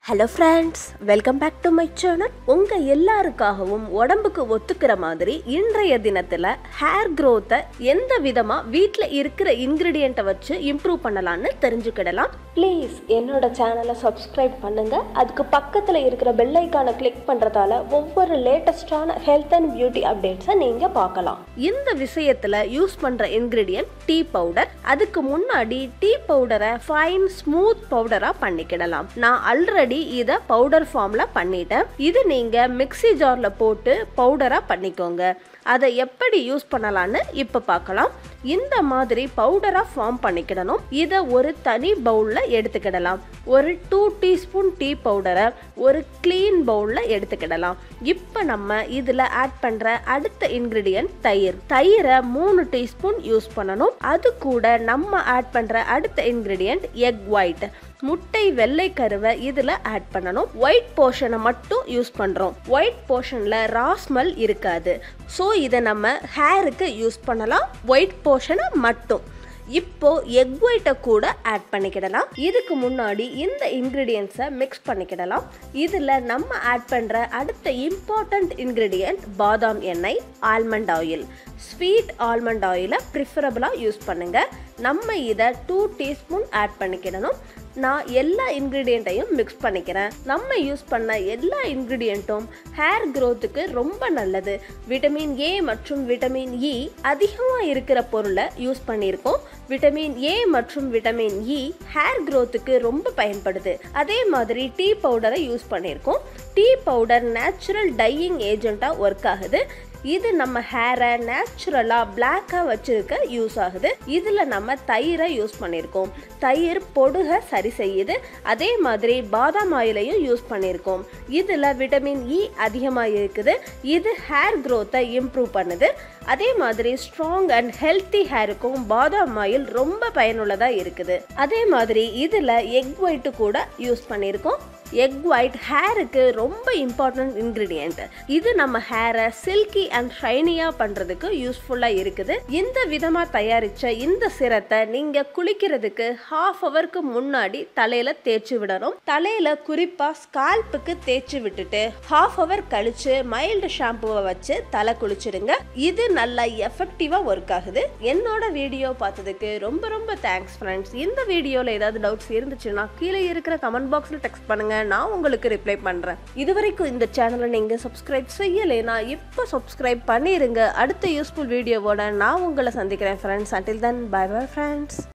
hello friends welcome back to my channel உங்கள் எல்லாருக்காகவும் உடம்புக்கு ஒத்துக்கிற மாதிரி இன்றைய தினத்தில் ஹேர் க்ரோத்தை எந்த விதமாக வீட்டில் இருக்கிற இன்க்ரீடியண்ட்டை வச்சு இம்ப்ரூவ் பண்ணலான்னு தெரிஞ்சுக்கிடலாம் ப்ளீஸ் என்னோட சேனலை சப்ஸ்கிரைப் பண்ணுங்கள் அதுக்கு பக்கத்தில் இருக்கிற பெல் ஐக்கானை கிளிக் பண்ணுறதால ஒவ்வொரு லேட்டஸ்டான ஹெல்த் அண்ட் பியூட்டி அப்டேட்ஸை நீங்கள் பார்க்கலாம் இந்த விஷயத்தில் யூஸ் பண்ணுற இன்க்ரீடியன்ட் டீ பவுடர் அதுக்கு முன்னாடி டீ பவுடரை ஃபைன் ஸ்மூத் பவுடராக பண்ணிக்கிடலாம் நான் ஆல்ரெடி இதை பவுடர் ஃபார்மில் பண்ணிட்டேன் இது நீங்கள் மிக்ஸி ஜாரில் போட்டு பவுடராக பண்ணிக்கோங்க அதை எப்படி யூஸ் பண்ணலான்னு இப்போ பார்க்கலாம் இந்த மாதிரி பவுடராக ஃபார்ம் பண்ணிக்கிடணும் இதை ஒரு தனி பவுலில் எடுத்துக்கிடலாம் ஒரு டூ டீஸ்பூன் டீ பவுடரை ஒரு க்ளீன் பவுலில் எடுத்துக்கிடலாம் இப்போ நம்ம இதில் ஆட் பண்ணுற அடுத்த இன்க்ரீடியன்ட் தயிர் தயிரை மூணு டீஸ்பூன் யூஸ் பண்ணணும் அது கூட நம்ம ஆட் பண்ணுற அடுத்த இன்க்ரீடியன்ட் எக் ஒயிட் முட்டை வெள்ளை கருவை இதில் ஆட் பண்ணணும் ஒயிட் போர்ஷனை மட்டும் யூஸ் பண்ணுறோம் ஒயிட் போர்ஷனில் ராஸ்மல் இருக்காது ஸோ இதை நம்ம ஹேருக்கு யூஸ் பண்ணலாம் ஒயிட் போர்ஷனை மட்டும் இப்போ எக் ஒயிட்டை கூட ஆட் பண்ணிக்கிடலாம் இதுக்கு முன்னாடி இந்த இன்க்ரீடியன்ஸை மிக்ஸ் பண்ணிக்கிடலாம் இதில் நம்ம ஆட் பண்ணுற அடுத்த இம்பார்ட்டண்ட் இன்க்ரீடியன்ட் பாதாம் எண்ணெய் ஆல்மண்ட் ஆயில் ஸ்வீட் ஆல்மண்ட் ஆயிலை ப்ரிஃபரபுளாக யூஸ் பண்ணுங்கள் நம்ம இதை டூ டீஸ்பூன் ஆட் பண்ணிக்கிடணும் நான் எல்லா இன்க்ரீடியண்ட்டையும் மிக்ஸ் பண்ணிக்கிறேன் நம்ம யூஸ் பண்ண எல்லா இன்க்ரீடியண்ட்டும் ஹேர் க்ரோத்துக்கு ரொம்ப நல்லது விட்டமின் ஏ மற்றும் விட்டமின் இ அதிகமாக இருக்கிற பொருளை யூஸ் பண்ணியிருக்கோம் விட்டமின் ஏ மற்றும் விட்டமின் இ ஹேர் க்ரோத்துக்கு ரொம்ப பயன்படுது அதே மாதிரி டீ பவுடரை யூஸ் பண்ணியிருக்கோம் டீ பவுடர் நேச்சுரல் டையிங் ஏஜெண்ட்டாக ஒர்க் ஆகுது இது நம்ம ஹேரை நேச்சுரலாக பிளாக்காக வச்சிருக்க யூஸ் ஆகுது இதில் நம்ம தயிரை யூஸ் பண்ணியிருக்கோம் தயிர் பொடுகை சரி செய்யுது அதே மாதிரி பாதாம் ஆயிலையும் யூஸ் பண்ணியிருக்கோம் இதில் விட்டமின் இ அதிகமாக இருக்குது இது ஹேர் க்ரோத்தை இம்ப்ரூவ் பண்ணுது அதே மாதிரி ஸ்ட்ராங் அண்ட் ஹெல்த்தி ஹேருக்கும் பாதாம் ஆயில் ரொம்ப பயனுள்ளதாக இருக்குது அதே மாதிரி இதில் எக் ஒயிட்டு கூட யூஸ் பண்ணியிருக்கோம் எக் ஒயிட் ஹேருக்கு ரொம்ப இம்பார்ட்டன்ட் இன்க்ரீடியன்ட் இது நம்ம ஹேரை சில்கி அண்ட் ஷைனியாக பண்ணுறதுக்கு யூஸ்ஃபுல்லாக இருக்குது இந்த விதமாக தயாரித்த இந்த சிரத்தை நீங்கள் குளிக்கிறதுக்கு ஹாஃப் ஹவருக்கு முன்னாடி தலையில் தேய்ச்சி விடணும் தலையில் குறிப்பாக ஸ்கால்ப்புக்கு தேய்ச்சி விட்டுட்டு ஹாஃப் ஹவர் கழிச்சு மைல்டு ஷாம்புவை வச்சு தலை குளிச்சிடுங்க இது நல்லா எஃபெக்டிவாக ஒர்க் ஆகுது என்னோட வீடியோ பார்த்ததுக்கு ரொம்ப ரொம்ப தேங்க்ஸ் ஃப்ரெண்ட்ஸ் இந்த வீடியோவில் ஏதாவது டவுட்ஸ் இருந்துச்சுன்னா கீழே இருக்கிற கமெண்ட் பாக்ஸில் டெக்ஸ்ட் பண்ணுங்க நான் உங்களுக்கு ரிப்ளை பண்ணுறேன் இது வரைக்கும் இந்த சேனலை நீங்கள் சப்ஸ்கிரைப் செய்யலைனா இப்போ சப்ஸ்கிரைப் பண்ணிடுங்க அடுத்த யூஸ்ஃபுல் வீடியோவோட நான் உங்களை சந்திக்கிறேன் friends until then bye bye friends